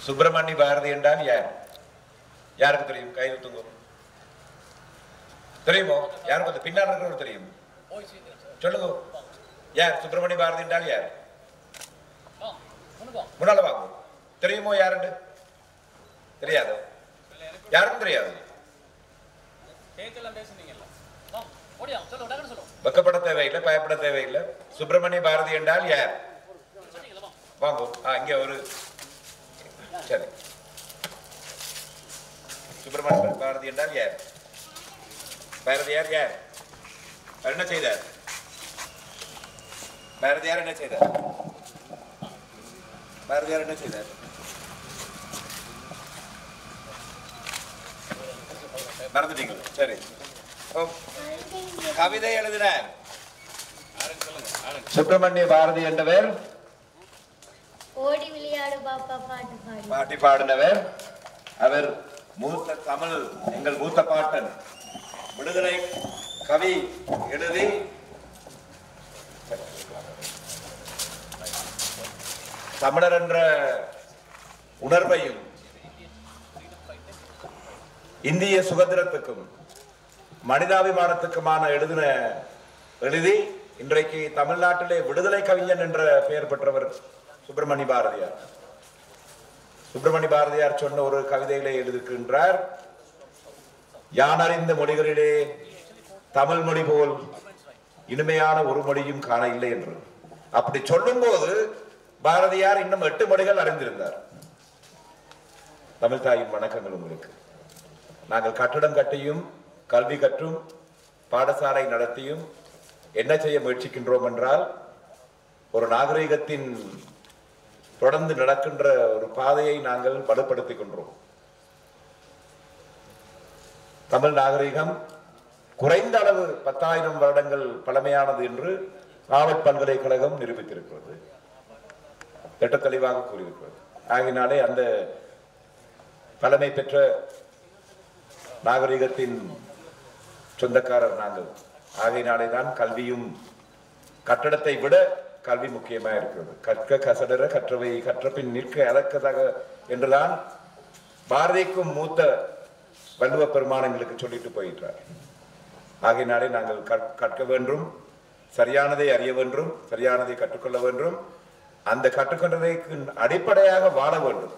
சுப்பிரமணிய பாரதி என்றால் யார் யாருக்கு தெரியும் கை ஊத்துங்க தெரியுமோ யாருக்கு அந்த பின்னால் இருக்கிறவர் தெரியும் சொல்லுங்க யார் சுப்பிரமணிய பாரதி என்றால் யார் முன்னால வாங்க தெரியுமோ யாருண்டு தெரியாது யாருக்கும் தெரியாது வெக்கப்பட தேவையில்லை பயப்பட தேவையில்லை சுப்பிரமணிய பாரதி என்றால் யார் வாங்க ஆ, இங்க ஒரு சரி சுப்பிரமணிய பாரதி என்றால் யார் பாரதியார் யார் அவர் என்ன செய்தார் பாரதியார் என்ன செய்தார் பாரதியார் என்ன செய்தார் மறந்துட்டீங்க சரி ஓ, கவிதை எழுதினார் சுப்பிரமணிய பாரதி என்றவர் ஓடி விளையாடு பாப்பா பாட்டு பாடு பாட்டி பாடினவர் அவர் மூத்த தமிழ் எங்கள் மூத்த பாட்டன் விடுதலை கவி எழுதி தமிழர் என்ற உணர்வையும் இந்திய சுதந்திரத்துக்கும் மனிதாபிமானத்துக்குமான எழுதின எழுதி இன்றைக்கு தமிழ்நாட்டிலே விடுதலை கவிஞன் என்ற பெயர் பெற்றவர் சுப்பிரமணிய பாரதியார் சுப்பிரமணிய பாரதியார் சொன்ன ஒரு கவிதையிலே எழுதியிருக்கின்றார் யான் அறிந்த மொழிகளிலே தமிழ் மொழி போல் இனிமையான ஒரு மொழியும் காண இல்லை என்று அப்படி சொல்லும்போது பாரதியார் இன்னும் எட்டு மொழிகள் அறிந்திருந்தார் தமிழ் தாயின் வணக்கங்கள் உங்களுக்கு நாங்கள் கட்டடம் கட்டியும் கல்வி கற்றும் பாடசாலை நடத்தியும் என்ன செய்ய முயற்சிக்கின்றோம் என்றால் ஒரு நாகரிகத்தின் தொடர்ந்து நடக்கின்ற ஒரு பாதையை நாங்கள் வலுப்படுத்திக் கொண்டோம் தமிழ் நாகரிகம் குறைந்த அளவு பத்தாயிரம் வருடங்கள் பழமையானது என்று ராவத் பல்கலைக்கழகம் நிரூபித்திருக்கிறது திட்ட தெளிவாக கூறியிருக்கிறது ஆகினாலே அந்த பழமை பெற்ற நாகரிகத்தின் சொந்தக்காரர் நாங்கள் ஆகையினாலே தான் கல்வியும் கட்டடத்தை விட கல்வி முக்கியமா இருக்கிறது கற்க கசடர கற்றவை கற்றபின் நிற்க அலக்கதாக என்றுதான் பாரதிக்கும் மூத்த வள்ளுவ பெருமானங்களுக்கு சொல்லிட்டு போயிட்டார் ஆகையினாலே நாங்கள் கற்- கற்க வேண்டும் சரியானதை அறிய வேண்டும் சரியானதை கற்றுக்கொள்ள வேண்டும் அந்த கற்றுக்கொண்டதைக்கு அடிப்படையாக வாழ வேண்டும்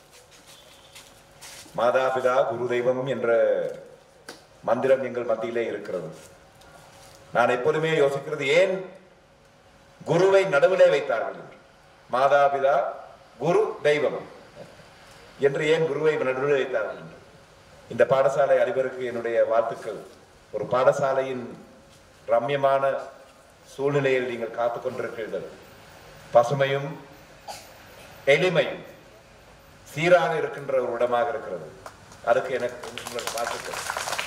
மாதாபிதா குரு தெய்வம் என்ற மந்திரம் எங்கள் மத்தியிலே இருக்கிறது நான் எப்போதுமே யோசிக்கிறது ஏன் குருவை நடுவிலே வைத்தார்கள் என்று மாதாபிதா குரு தெய்வம் என்று ஏன் குருவை நடுவிலே வைத்தார்கள் என்று இந்த பாடசாலை அதிபருக்கு என்னுடைய வாழ்த்துக்கள் ஒரு பாடசாலையின் ரம்யமான சூழ்நிலையில் நீங்கள் காத்துக் கொண்டிருக்கிறீர்கள் பசுமையும் எளிமையும் சீராக இருக்கின்ற ஒரு இடமாக இருக்கிறது அதுக்கு எனக்கு உங்கள் வாழ்த்துக்கள்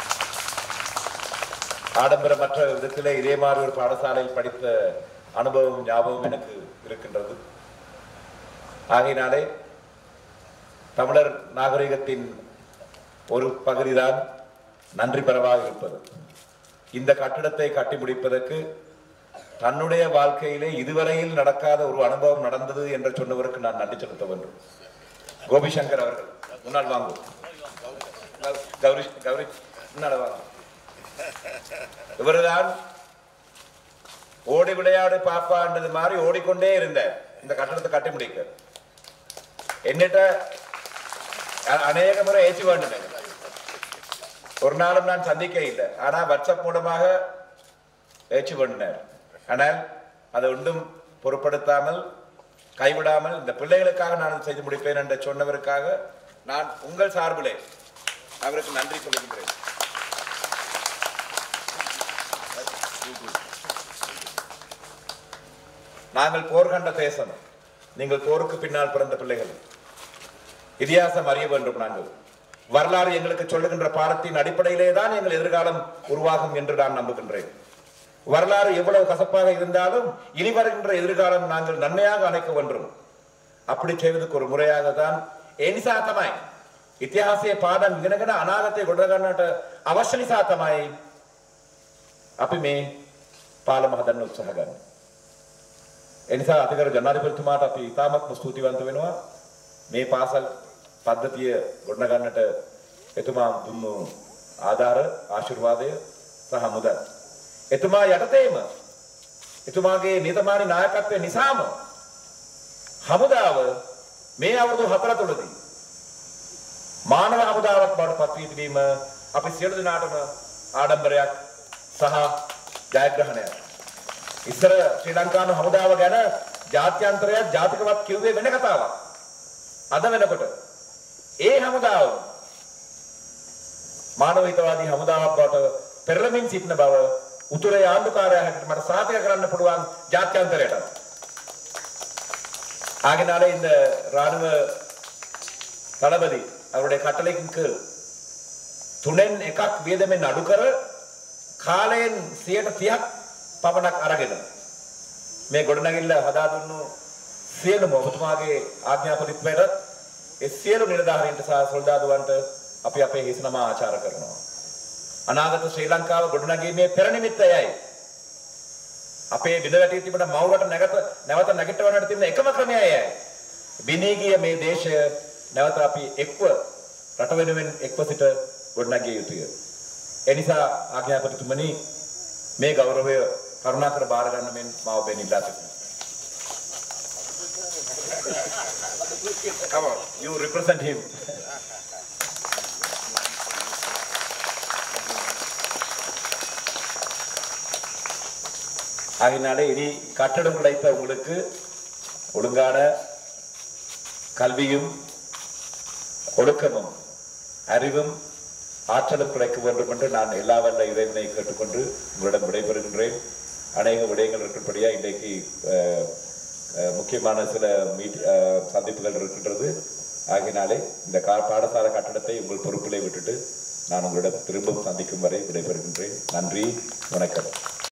ஆடம்பரமற்ற விதத்திலே இதே மாதிரி ஒரு பாடசாலையில் படித்த அனுபவம் ஞாபகம் எனக்கு இருக்கின்றது ஆகையினாலே தமிழர் நாகரிகத்தின் ஒரு பகுதிதான் நன்றி பெறவாக இருப்பது இந்த கட்டிடத்தை கட்டி முடிப்பதற்கு தன்னுடைய வாழ்க்கையிலே இதுவரையில் நடக்காத ஒரு அனுபவம் நடந்தது என்று சொன்னவருக்கு நான் நன்றி செலுத்த வேண்டும் கோபிசங்கர் அவர்கள் முன்னால் வாங்கும் கௌரி கௌரி முன்னால் வாங்க இவர்தான் ஓடி விளையாடு பாப்பான்றது மாதிரி ஓடிக்கொண்டே இருந்த இந்த கட்டடத்தை கட்டி முடிக்க என்னிட்ட அ- அநேக முறை ஏசி வேண்டினேன் ஒரு நாளும் நான் சந்திக்க இல்லை ஆனா வாட்ஸ்அப் மூலமாக ஏச்சு பண்ணினார் ஆனால் அதை ஒன்றும் பொருட்படுத்தாமல் கைவிடாமல் இந்த பிள்ளைகளுக்காக நான் அதை செய்து முடிப்பேன் என்று சொன்னவருக்காக நான் உங்கள் சார்பிலே அவருக்கு நன்றி சொல்லுகின்றேன் நாங்கள் போர் கண்ட தேசம் நீங்கள் போருக்கு பின்னால் பிறந்த பிள்ளைகள் இதிகாசம் அறிய வேண்டும் நாங்கள் வரலாறு எங்களுக்கு சொல்லுகின்ற பாடத்தின் அடிப்படையிலே தான் எங்கள் எதிர்காலம் உருவாகும் என்று நான் நம்புகின்றேன் வரலாறு எவ்வளவு கசப்பாக இருந்தாலும் இனி வருகின்ற எதிர்காலம் நாங்கள் நன்மையாக அணைக்க வேண்டும் அப்படி செய்வதற்கு ஒரு முறையாக தான் එනිසා තමයි ඉතිහාසයේ පාඩම් ඉගෙනගෙන අනාගතය ගොඩගන්නට අවශ්‍ය නිසා තමයි අපි මේ පාලම හදන්න උත්සාහ ගන්න. එනිසා අතිකර ජනාධිපතිතුමාට අපි ඉතාමත්ම ස්තුතිවන්ත වෙනවා මේ පාසල් පද්ධතිය ගොඩනගන්නට එතුමා දුන්නු ආධාර ආශිර්වාදය සහ මුදල්. එතුමා යටතේම එතුමාගේ නිතමානී නායකත්වය නිසාම හමුදාව මේ අවුරුදු හතර තුළදී මානව හමුදාවක් බවට පත් වී තිබීම අපි සියලු දෙනාටම ආඩම්බරයක් සහ ජයග්‍රහණයක්. ඉස්සර ශ්‍රී ලංකානු හමුදාව ගැන ජාත්‍යන්තරයක් ජාතිකවත් කිව්වේ වෙන කතාවක්. අද වෙනකොට ඒ හමුදාව මානව හිතවාදී හමුදාවක් බවට පෙරළමින් සිටින බව උතුරේ ආණ්ඩුකාරයා හැටියට මට සාතික කරන්න පුළුවන් ජාත්‍යන්තරයට. ஆகினாலே இந்த ராணுவ தளபதி அவருடைய கட்டளைக்கு கீழ் තුනෙන් එකක් වියදමෙන් අඩු කර කාලයෙන් 130ක් පමණක් අරගෙන මේ ගොඩනැගිල්ල හදා දුන්නු සියලුම ඔබතුමාගේ ආඥාපතිත්වයට ඒ සියලු නිලධාරීන්ට සහ සොල්දාදුවන්ට අපි අපේ හිසනම ආචාර කරනවා. අනාගත ශ්‍රී ලංකාව ගොඩනැගීමේ පෙර නිමිත්තයයි. අපේ බිඳ වැටී තිබෙන මවුරට නැගත නැවත නැගිටවන්නට තිබෙන එකම ක්‍රමය එයයි. බිනී ගිය මේ දේශය නැවත අපි එක්ව රට වෙනුවෙන් එක්ව සිට ගොඩනැගිය යුතුය. ඒ නිසා ආඥාපතිතුමනි මේ ගෞරවය කරුණාකර බාර ගන්න මෙන් මා ඔබෙන් ඉල්ලා සිටිනවා. Come on, you represent him. ஆகினாலே இனி கட்டடம் கிடைத்த உங்களுக்கு ஒழுங்கான கல்வியும் ஒழுக்கமும் அறிவும் ஆற்றலும் கிடைக்க வேண்டும் என்று நான் எல்லா வல்ல இறைவனை கேட்டுக்கொண்டு உங்களிடம் விடைபெறுகின்றேன் அநேக விடயங்கள் இருக்கிறபடியா இன்றைக்கு அஹ், அஹ், முக்கியமான சில மீட் அஹ், சந்திப்புகள் இருக்கின்றது ஆகினாலே இந்த கா பாடசாலை கட்டடத்தை உங்கள் பொறுப்பிலே விட்டுட்டு நான் உங்களிடம் திரும்பவும் சந்திக்கும் வரை விடைபெறுகின்றேன் நன்றி வணக்கம்